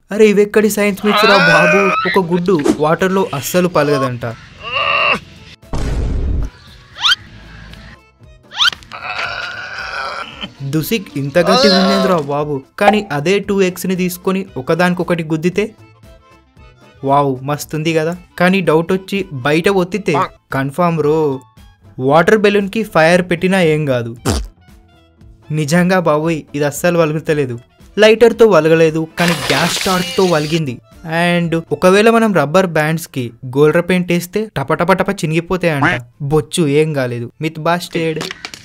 అరే ఇవెక్కడి science mix రా బాబు ఒక గుడ్డు వాటర్లో అస్సలు పలగదంట దుసిక్ ఇంత గట్టిగా ఉండేదిరా బాబు కానీ అదే టూ ఎక్స్ని తీసుకొని ఒకదానికొకటి గుద్దితే వావ్ మస్తుంది కదా కానీ డౌట్ వచ్చి బయట ఒత్తితే కన్ఫామ్ రో వాటర్ బెలూన్కి ఫైర్ పెట్టినా ఏం కాదు నిజంగా బాబోయ్ ఇది అస్సలు వలుగుతలేదు లైటర్తో వలగలేదు కానీ గ్యాస్ స్టార్ట్తో వలిగింది అండ్ ఒకవేళ మనం రబ్బర్ బ్యాండ్స్కి గోల్డర్ పెయింట్ వేస్తే టపటపటప చినిగిపోతాయంట బొచ్చు ఏం కాలేదు మిత్ బాస్టేడ్